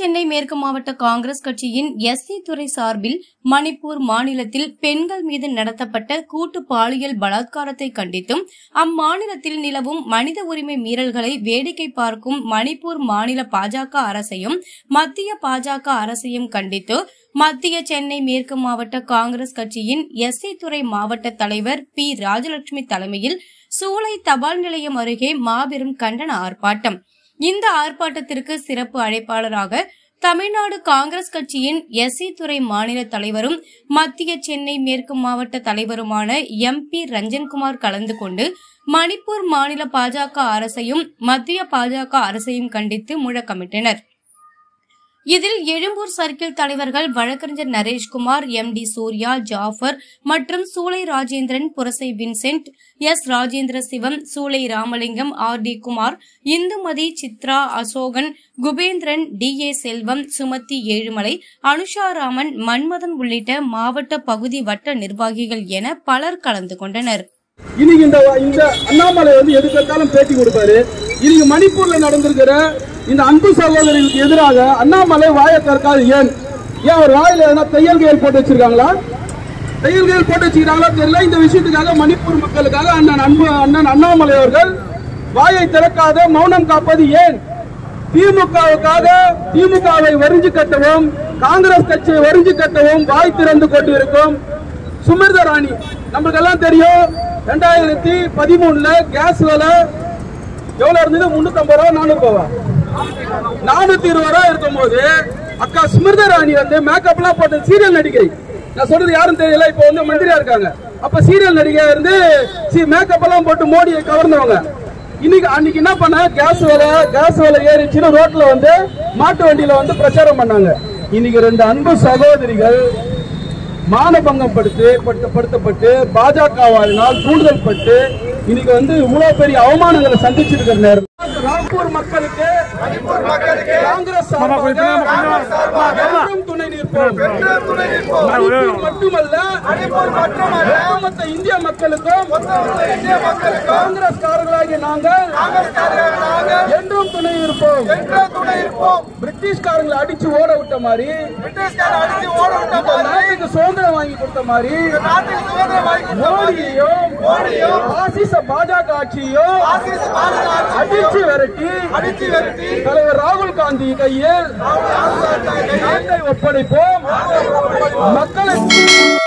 சென்னை மேற்கு மாவட்ட காங்கிரஸ் கட்சியின் எஸ்சி துறை சார்பில் மணிப்பூர் மாநிலத்தில் பெண்கள் மீது நடத்தப்பட்ட கூட்டு பாலியல் பலாத்காரத்தை கண்டித்தும் அம்மாநிலத்தில் நிலவும் மனித உரிமை மீறல்களை வேடிக்கை பார்க்கும் மணிப்பூர் மாநில பாஜக அரசையும் மத்திய பாஜக அரசையும் கண்டித்து மத்திய சென்னை மேற்கு மாவட்ட காங்கிரஸ் கட்சியின் எஸ்சி துறை மாவட்ட தலைவர் பி ராஜலட்சுமி தலைமையில் சூளை தபால் நிலையம் அருகே மாபெரும் கண்டன ஆர்ப்பாட்டம் இந்த ஆர்ப்பாட்டத்திற்கு சிறப்பு அழைப்பாளராக தமிழ்நாடு காங்கிரஸ் கட்சியின் எஸ்சி துறை மாநில தலைவரும் மத்திய சென்னை மேற்கு மாவட்ட தலைவருமான எம் பி ரஞ்சன்குமார் கலந்து கொண்டு மணிப்பூர் மாநில பாஜக அரசையும் மத்திய பாஜக அரசையும் கண்டித்து முழக்கமிட்டனர் இதில் எழும்பூர் சர்க்கிள் தலைவர்கள் வழக்கறிஞர் நரேஷ்குமார் எம் டி சூர்யா ஜாஃபர் மற்றும் Choolai Rajendran Purasai Vincent S Rajendra Sivam Choolai Ramalingam R D Kumar Indumathi Chitra Ashokan Kubendran T A Selvam Sumathi Ezhumalai Anusha Raman Manmathan உள்ளிட்ட மாவட்ட பகுதி வட்ட நிர்வாகிகள் என பலர் கலந்து கொண்டனர் இன்னைக்கு இந்த இந்த அண்ணாமலை வந்து எதுக்கு எடுத்தாலும் பேட்டி கொடுப்பாரு இன்னைக்கு மணிப்பூர்ல நடந்திருக்கிற இந்த அன்பு சகோதரிகளுக்கு எதிராக அண்ணாமலை வாயை திறக்காது ஏன் ஏன் அவர் வாயில எதனா தையல்கள் போட்டு வச்சிருக்காங்களா தையல்கள் போட்டு வச்சிருக்காங்களா தெரியல இந்த விஷயத்துக்காக மணிப்பூர் மக்களுக்காக அண்ணன் அன்பு அண்ணன் அண்ணாமலை அவர்கள் வாயை திறக்காத மௌனம் காப்பது ஏன் திமுகவுக்காக திமுகவை வரிஞ்சு கட்டவும் காங்கிரஸ் கட்சியை வரிஞ்சு கட்டவும் வாய் திறந்து கொண்டிருக்கும் சுமிர்த ராணி நம்மளுக்கு எல்லாம் தெரியும் ரெண்டாயிரத்தி பதிமூணுல கேஸ் விலை எவ்வளவு இருந்தது முன்னூத்தி ஐம்பது ரூபா நானூறு ரூபாவா நானூத்தி இருபது ரூபா இருக்கும் போது அக்கா ஸ்மிருத ராணி வந்து மேக்கப் எல்லாம் போட்டு சீரியல் நடிகை நான் சொல்றது யாரும் தெரியல இப்ப வந்து மந்திரியா இருக்காங்க அப்ப சீரியல் நடிகை இருந்து மேக்கப் எல்லாம் போட்டு மோடியை கவர்ந்தவங்க இன்னைக்கு அன்னைக்கு என்ன பண்ண கேஸ் விலை கேஸ் விலை ஏறிச்சுன்னு ரோட்ல வந்து மாட்டு வண்டியில வந்து பிரச்சாரம் பண்ணாங்க இன்னைக்கு ரெண்டு அன்பு சகோதரிகள் மானபங்கம் படுத்து படுத்த- படுத்தப்பட்டு பாஜகவாரினால் தூண்டுதல் பட்டு இன்னைக்கு வந்து இவ்வளவு பெரிய அவமானங்களை சந்திச்சிருக்கிற நேரம் ராம்பூர் மக்களுக்கு காங்கிரஸ் சார்பாக என்றும் துணை நிற்போம் மணிப்பூர் மட்டுமல்ல ஒட்டுமொத்த இந்திய மக்களுக்கும் காங்கிரஸ்காரர்களாகிய நாங்கள் என்றும் துணை இருப்போம் பிரிட்டிஷ்காரங்களை அடிச்சு ஓட விட்ட மாதிரி இந்த நாட்டுக்கு சுதந்திரம் வாங்கி கொடுத்த மாதிரி மோடியையும் பாசிச பாஜக ஆட்சியையும் அடிச்சு விரட்டி தலைவர் ராகுல் காந்தி கையில் நாட்டை ஒப்படைப்போம் மக்களை